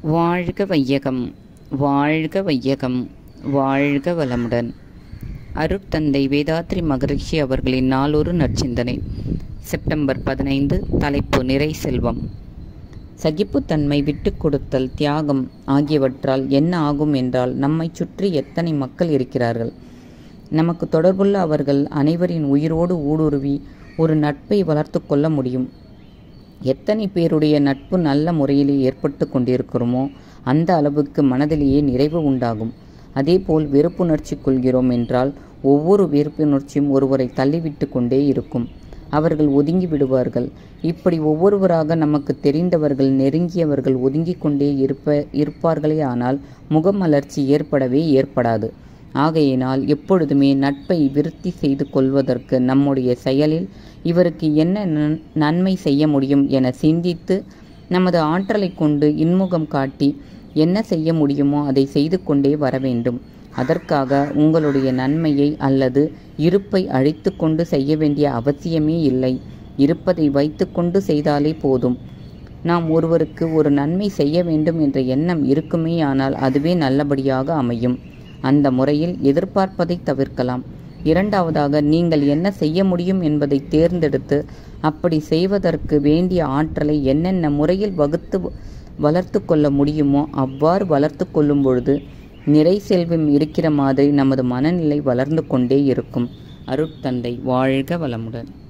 வாழ்க வையகம் வாழ்க வையகம் வாழ்க வளமுடன் அருட்தந்தை வேதாத்ரி மகரிஷி அவர்களின் நாளொரு நற்சிந்தனை செப்டம்பர் பதினைந்து தலைப்பு நிறை செல்வம் சகிப்புத்தன்மை விட்டுக் கொடுத்தல் தியாகம் ஆகியவற்றால் என்ன ஆகும் என்றால் நம்மை சுற்றி எத்தனை மக்கள் இருக்கிறார்கள் நமக்கு தொடர்புள்ள அவர்கள் அனைவரின் உயிரோடு ஊடுருவி ஒரு நட்பை வளர்த்து கொள்ள முடியும் எத்தனை பேருடைய நட்பு நல்ல முறையிலே ஏற்பட்டு கொண்டிருக்கிறோமோ அந்த அளவுக்கு மனதிலேயே நிறைவு உண்டாகும் அதேபோல் வெறுப்புணர்ச்சி கொள்கிறோம் என்றால் ஒவ்வொரு வெறுப்புணர்ச்சியும் ஒருவரை தள்ளிவிட்டு கொண்டே இருக்கும் அவர்கள் ஒதுங்கி விடுவார்கள் இப்படி ஒவ்வொருவராக நமக்கு தெரிந்தவர்கள் நெருங்கியவர்கள் ஒதுங்கிக் கொண்டே இருப்ப இருப்பார்களே ஆனால் முகமலர்ச்சி ஏற்படவே ஏற்படாது ஆகையினால் எப்பொழுதுமே நட்பை விருத்தி செய்து கொள்வதற்கு நம்முடைய செயலில் இவருக்கு என்ன நன்மை செய்ய முடியும் என சிந்தித்து நமது ஆற்றலை கொண்டு இன்முகம் காட்டி என்ன செய்ய முடியுமோ அதை செய்து கொண்டே வர வேண்டும் அதற்காக உங்களுடைய நன்மையை அல்லது இருப்பை அழித்து கொண்டு செய்ய வேண்டிய அவசியமே இல்லை இருப்பதை வைத்துக்கொண்டு செய்தாலே போதும் நாம் ஒருவருக்கு ஒரு நன்மை செய்ய வேண்டும் என்ற எண்ணம் இருக்குமே ஆனால் அதுவே நல்லபடியாக அமையும் அந்த முறையில் எதிர்பார்ப்பதை தவிர்க்கலாம் இரண்டாவதாக நீங்கள் என்ன செய்ய முடியும் என்பதை தேர்ந்தெடுத்து அப்படி செய்வதற்கு வேண்டிய ஆற்றலை என்னென்ன முறையில் வகுத்து வளர்த்து கொள்ள முடியுமோ அவ்வாறு வளர்த்து கொள்ளும் பொழுது நிறை செல்வம் இருக்கிற மாதிரி நமது மனநிலை வளர்ந்து கொண்டே இருக்கும் அருட்தந்தை வாழ்க வளமுடன்